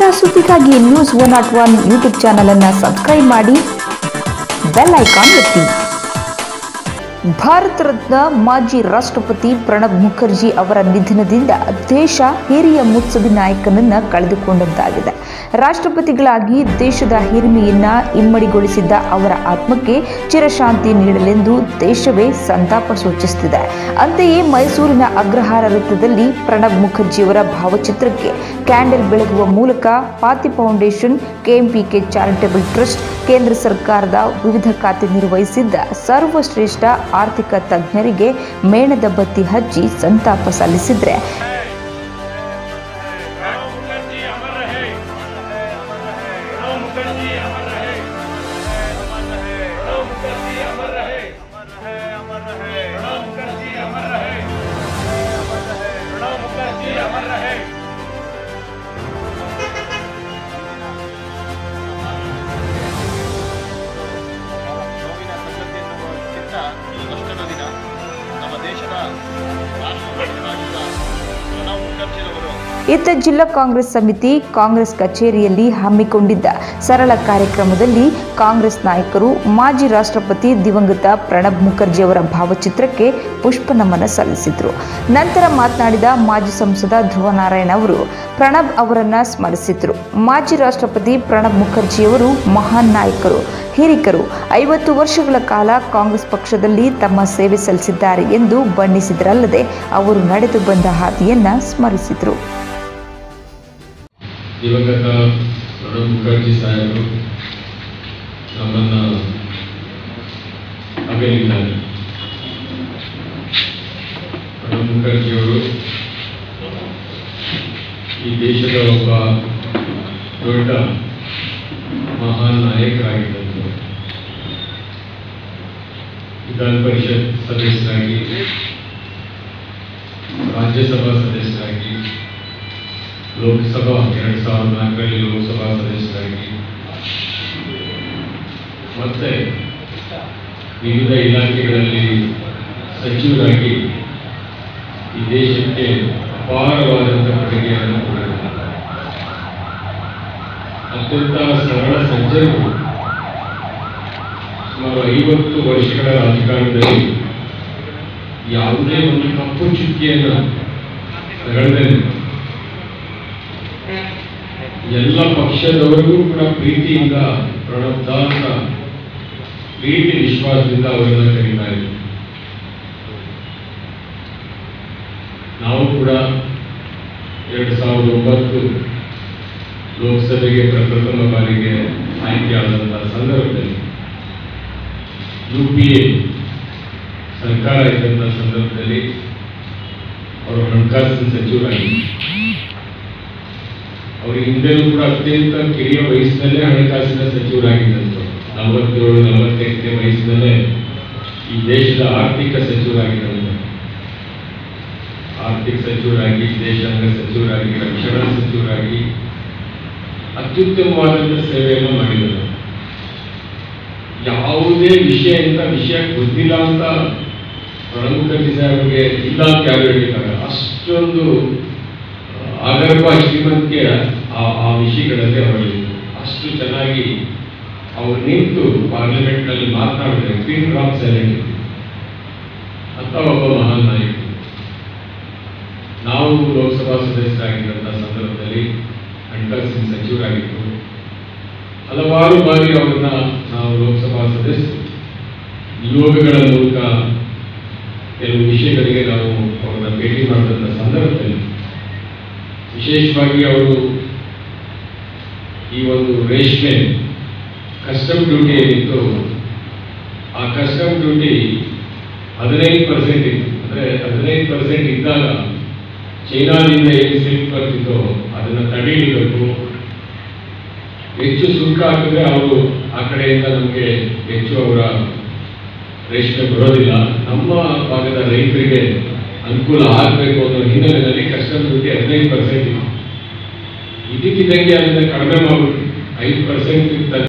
ಸುದ್ದಿಗಾಗಿ news one not one YouTube channel ಅನ್ನು subscribe ಮಾಡಿ ಬೆಲ್ ಐಕಾನ್ ಒತ್ತಿ ಭಾರತ ರತ್ನ ಮಾಜಿ ರಾಷ್ಟ್ರಪತಿ ಪ್ರಣಬ್ ಮುಖರ್ಜಿ ಅವರ ನಿಧನದಿಂದ ದೇಶ ಹಿರಿಯ ಮುತ್ಸದಿ ನಾಯಕನನ್ನ ಕಳೆದುಕೊಂಡಂತಾಗಿದೆ ರಾಷ್ಟ್ರಪತಿಗಳಾಗಿ ದೇಶದ ಹಿರಿಮೆಯನ್ನ ಇಮ್ಮಡಿಗೊಳಿಸಿದ್ದ ಅವರ ಆತ್ಮಕ್ಕೆ ಚಿರಶಾಂತಿ ನೀಡಲೆಂದು ದೇಶವೇ ಸಂತಾಪ ಸೂಚಿಸುತ್ತಿದೆ ಅಂತೆಯೇ ಮೈಸೂರಿನ ಅಗ್ರಹಾರ ವೃತ್ತದಲ್ಲಿ ಪ್ರಣಬ್ ಮುಖರ್ಜಿಯವರ ಭಾವಚಿತ್ರಕ್ಕೆ ಕ್ಯಾಂಡಲ್ ಬೆಳಗುವ ಮೂಲಕ ಪಾತಿ ಫೌಂಡೇಶನ್ ಕೆಎಂಪಿಕೆ ಚಾರಿಟೇಬಲ್ ಟ್ರಸ್ಟ್ ಕೇಂದ್ರ ಸರ್ಕಾರದ ವಿವಿಧ ಖಾತೆ ನಿರ್ವಹಿಸಿದ್ದ ಸರ್ವಶ್ರೇಷ್ಠ ಆರ್ಥಿಕ ತಜ್ಞರಿಗೆ ಮೇಣದ ಬತ್ತಿ ಹಚ್ಚಿ ಸಂತಾಪ ಸಲ್ಲಿಸಿದ್ರೆ प्रणब मुखर्जी अमर रहे प्रणब मुखर्जी अमर रहे प्रणब मुखर्जी अमर रहे प्रणब मुखर्जी अमर रहे प्रणब मुखर्जी अमर रहे ನೋವಿನ ಸಂಗತಿಯನ್ನು ಚಿತ್ತ ಈ ಕಷ್ಟದ ದಿನ ನಮ್ಮ ದೇಶದ ರಾಷ್ಟ್ರಪತಿಗಳಾಗಿದ್ದ ಪ್ರಣಬ್ ಮುಖರ್ಜಿರವರು ಇತ್ತ ಜಿಲ್ಲಾ ಕಾಂಗ್ರೆಸ್ ಸಮಿತಿ ಕಾಂಗ್ರೆಸ್ ಕಚೇರಿಯಲ್ಲಿ ಹಮ್ಮಿಕೊಂಡಿದ್ದ ಸರಳ ಕಾರ್ಯಕ್ರಮದಲ್ಲಿ ಕಾಂಗ್ರೆಸ್ ನಾಯಕರು ಮಾಜಿ ರಾಷ್ಟ್ರಪತಿ ದಿವಂಗತ ಪ್ರಣಬ್ ಮುಖರ್ಜಿ ಅವರ ಭಾವಚಿತ್ರಕ್ಕೆ ಪುಷ್ಪ ನಮನ ಸಲ್ಲಿಸಿದರು ನಂತರ ಮಾತನಾಡಿದ ಮಾಜಿ ಸಂಸದ ಧ್ರುವ ನಾರಾಯಣ ಅವರು ಪ್ರಣಬ್ ಅವರನ್ನ ಸ್ಮರಿಸಿದರು ಮಾಜಿ ರಾಷ್ಟ್ರಪತಿ ಪ್ರಣಬ್ ಮುಖರ್ಜಿಯವರು ಮಹಾನ್ ನಾಯಕರು ಹಿರಿಕರು ಐವತ್ತು ವರ್ಷಗಳ ಕಾಲ ಕಾಂಗ್ರೆಸ್ ಪಕ್ಷದಲ್ಲಿ ತಮ್ಮ ಸೇವೆ ಸಲ್ಲಿಸಿದ್ದಾರೆ ಎಂದು ಬಣ್ಣಿಸಿದರಲ್ಲದೆ ಅವರು ನಡೆದು ಬಂದ ಹಾದಿಯನ್ನ ಸ್ಮರಿಸಿದರು ದಿವಂಗತ ಪ್ರಣಬ್ ಮುಖರ್ಜಿ ಸಾಹೇಬರು ನಮ್ಮನ್ನು ಅಗಲಿದ್ದಾರೆ ಪ್ರಣಬ್ ಮುಖರ್ಜಿಯವರು ಈ ದೇಶದ ಒಬ್ಬ ದೊಡ್ಡ ಮಹಾನ್ ನಾಯಕರಾಗಿದ್ದರು ವಿಧಾನ ಪರಿಷತ್ ಸದಸ್ಯರಾಗಿ ರಾಜ್ಯಸಭಾ ಸದಸ್ಯರಾಗಿ ಲೋಕಸಭಾ ಎರಡು ಸಾವಿರದ ನಾಲ್ಕರಲ್ಲಿ ಲೋಕಸಭಾ ಸದಸ್ಯರಾಗಿ ಮತ್ತೆ ವಿವಿಧ ಇಲಾಖೆಗಳಲ್ಲಿ ಸಚಿವರಾಗಿ ಈ ದೇಶಕ್ಕೆ ಅಪಾರವಾದಂಥ ಕೊಡುಗೆಯನ್ನು ಕೊಟ್ಟಿದ್ದಾರೆ ಅತ್ಯಂತ ಸರಳ ಸಜ್ಜರು ಸುಮಾರು ಐವತ್ತು ವರ್ಷಗಳ ರಾಜಕಾರಣದಲ್ಲಿ ಯಾವುದೇ ಒಂದು ಕಪ್ಪು ಚುಕ್ಕಿಯನ್ನು ತಗೊಳ್ಳದೆ ಎಲ್ಲ ಪಕ್ಷದವರಿಗೂ ಕೂಡ ಪ್ರೀತಿಯಿಂದ ಪ್ರಣಬ್ಧ ಅಂತ ಪ್ರೀತಿ ವಿಶ್ವಾಸದಿಂದ ಅವರನ್ನ ಕರೀತಾ ಇದ್ರು ನಾವು ಕೂಡ ಎರಡು ಸಾವಿರದ ಒಂಬತ್ತು ಲೋಕಸಭೆಗೆ ಪ್ರಪ್ರಥಮ ಬಾರಿಗೆ ಆಯ್ಕೆಯಾದಂತಹ ಸಂದರ್ಭದಲ್ಲಿ ಯು ಪಿ ಎ ಸರ್ಕಾರ ಇದ್ದಂಥ ಸಂದರ್ಭದಲ್ಲಿ ಅವರು ಹಣಕಾಸಿನ ಸಚಿವರಾಗಿದ್ದರು ಅವರು ಹಿಂದೆನೂ ಕೂಡ ಅತ್ಯಂತ ಕಿರಿಯ ವಯಸ್ಸಿನಲ್ಲೇ ಹಣಕಾಸಿನ ಸಚಿವರಾಗಿದ್ದಂಥವ್ರು ನಲವತ್ತೇಳು ನಲವತ್ತೆಂಟನೇ ವಯಸ್ಸಿನಲ್ಲೇ ಈ ದೇಶದ ಆರ್ಥಿಕ ಸಚಿವರಾಗಿದ್ದಂಥ ಆರ್ಥಿಕ ಸಚಿವರಾಗಿ ದೇಶಾಂಗ ಸಚಿವರಾಗಿ ರಕ್ಷಣಾ ಸಚಿವರಾಗಿ ಅತ್ಯುತ್ತಮವಾದಂಥ ಸೇವೆಯನ್ನು ಮಾಡಿದರು ಯಾವುದೇ ವಿಷಯ ಇಂಥ ವಿಷಯ ಗೊತ್ತಿಲ್ಲ ಅಂತ ಪ್ರಣಬ್ ಮುಖರ್ಜಿ ಸಾಹೇಬರಿಗೆ ಇಲ್ಲ ಅಂತ ಯಾರು ಹೇಳಿದ್ದಾರೆ ಅಷ್ಟೊಂದು ಆಗರ್ಭ ಶ್ರೀಮಂತಿಕೆ ಆ ಆ ವಿಷಯಗಳಲ್ಲಿ ಅವರಲ್ಲಿ ಅಷ್ಟು ಚೆನ್ನಾಗಿ ಅವರು ನಿಂತು ಪಾರ್ಲಿಮೆಂಟ್ನಲ್ಲಿ ಮಾತನಾಡಿದ್ರೆ ಪಿನ್ ರಾಕ್ ಸೈಲೆಂಟ್ ಅಂತ ಒಬ್ಬ ಮಹಾನ್ ನಾಯಕ ನಾವು ಲೋಕಸಭಾ ಸದಸ್ಯರಾಗಿದ್ದಂಥ ಸಂದರ್ಭದಲ್ಲಿ ಹಣಕಾಸಿನ ಸಚಿವರಾಗಿದ್ದರು ಹಲವಾರು ಬಾರಿ ಅವ್ರನ್ನ ನಾವು ಲೋಕಸಭಾ ಸದಸ್ಯರು ನಿಯೋಗಗಳ ಮೂಲಕ ಕೆಲವು ವಿಷಯಗಳಿಗೆ ನಾವು ಅವ್ರನ್ನ ಭೇಟಿ ಮಾಡಿದಂಥ ಸಂದರ್ಭದಲ್ಲಿ ವಿಶೇಷವಾಗಿ ಅವರು ಈ ಒಂದು ರೇಷ್ಮೆ ಕಸ್ಟಮ್ ಡ್ಯೂಟಿ ಏನಿತ್ತು ಆ ಕಸ್ಟಮ್ ಡ್ಯೂಟಿ ಹದಿನೈದು ಪರ್ಸೆಂಟ್ ಇತ್ತು ಅಂದರೆ ಹದಿನೈದು ಪರ್ಸೆಂಟ್ ಇದ್ದಾಗ ಚೈನಾದಿಂದ ಏನು ಸಿಲ್ಕ್ ಬರ್ತಿತ್ತೋ ಅದನ್ನು ತಡೆಯಬೇಕು ಹೆಚ್ಚು ಶುಲ್ಕ ಹಾಕಿದ್ರೆ ಅವರು ಆ ಕಡೆಯಿಂದ ನಮಗೆ ಹೆಚ್ಚು ಅವರ ರೇಷ್ಮೆ ಬರೋದಿಲ್ಲ ನಮ್ಮ ಭಾಗದ ರೈತರಿಗೆ ಅನುಕೂಲ ಆಗಬೇಕು ಅನ್ನೋ ಹಿನ್ನೆಲೆಯಲ್ಲಿ ಕಸ್ಟಮ್ ಡ್ಯೂಟಿ ಹದಿನೈದು ಪರ್ಸೆಂಟ್ ಇದೆ ಇದಕ್ಕಿದ್ದಂಗೆ ಅದನ್ನು ಕಡಿಮೆ ಮಾಡ್ಬಿಟ್ಟು ಐದು ಪರ್ಸೆಂಟ್